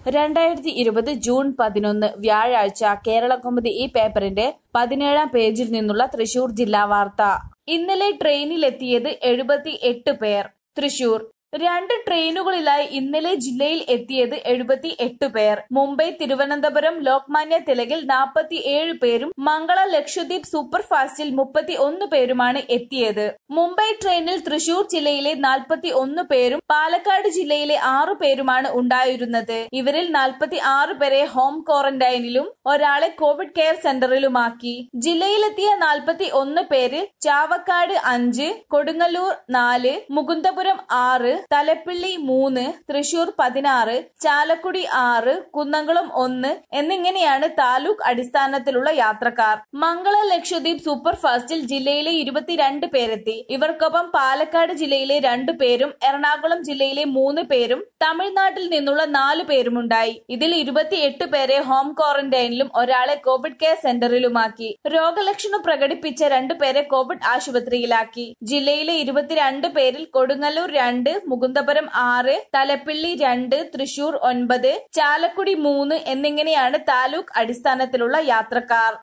രണ്ടായിരത്തി ഇരുപത് ജൂൺ പതിനൊന്ന് വ്യാഴാഴ്ച കേരളകൗമുദി ഈ പേപ്പറിന്റെ പതിനേഴാം പേജിൽ നിന്നുള്ള തൃശൂർ ജില്ലാ വാർത്ത ഇന്നലെ ട്രെയിനിലെത്തിയത് എഴുപത്തി എട്ട് പേർ തൃശൂർ രണ്ട് ട്രെയിനുകളിലായി ഇന്നലെ ജില്ലയിൽ എത്തിയത് എഴുപത്തി എട്ട് പേർ മുംബൈ തിരുവനന്തപുരം ലോക്മാന്യ തിലകിൽ നാൽപ്പത്തി ഏഴ് പേരും മംഗള ലക്ഷദ്വീപ് സൂപ്പർ ഫാസ്റ്റിൽ മുപ്പത്തി ഒന്ന് പേരുമാണ് എത്തിയത് മുംബൈ ട്രെയിനിൽ തൃശൂർ ജില്ലയിലെ നാൽപ്പത്തി ഒന്ന് പേരും പാലക്കാട് ജില്ലയിലെ ആറു പേരുമാണ് ഉണ്ടായിരുന്നത് ഇവരിൽ നാൽപ്പത്തി ആറ് പേരെ ഹോം ക്വാറന്റൈനിലും ഒരാളെ കോവിഡ് കെയർ സെന്ററിലുമാക്കി ജില്ലയിലെത്തിയ നാൽപ്പത്തി ഒന്ന് പേരിൽ ചാവക്കാട് അഞ്ച് കൊടുങ്ങല്ലൂർ നാല് മുകുന്ദപുരം ആറ് തലപ്പിള്ളി മൂന്ന് തൃശൂർ പതിനാറ് ചാലക്കുടി ആറ് കുന്നംകുളം ഒന്ന് എന്നിങ്ങനെയാണ് താലൂക്ക് അടിസ്ഥാനത്തിലുള്ള യാത്രക്കാർ മംഗള ലക്ഷദ്വീപ് സൂപ്പർ ഫാസ്റ്റിൽ ജില്ലയിലെ ഇരുപത്തിരണ്ട് പേരെത്തി ഇവർക്കൊപ്പം പാലക്കാട് ജില്ലയിലെ രണ്ടു പേരും എറണാകുളം ജില്ലയിലെ മൂന്ന് പേരും തമിഴ്നാട്ടിൽ നിന്നുള്ള നാലു പേരുമുണ്ടായി ഇതിൽ ഇരുപത്തിയെട്ട് പേരെ ഹോം ക്വാറന്റൈനിലും ഒരാളെ കോവിഡ് കെയർ സെന്ററിലുമാക്കി രോഗലക്ഷണം പ്രകടിപ്പിച്ച രണ്ടു പേരെ കോവിഡ് ആശുപത്രിയിലാക്കി ജില്ലയിലെ ഇരുപത്തിരണ്ട് പേരിൽ കൊടുങ്ങല്ലൂർ രണ്ട് മുകുന്ദപുരം ആറ് തലപ്പിള്ളി രണ്ട് തൃശൂർ ഒൻപത് ചാലക്കുടി മൂന്ന് എന്നിങ്ങനെയാണ് താലൂക്ക് അടിസ്ഥാനത്തിലുള്ള യാത്രക്കാർ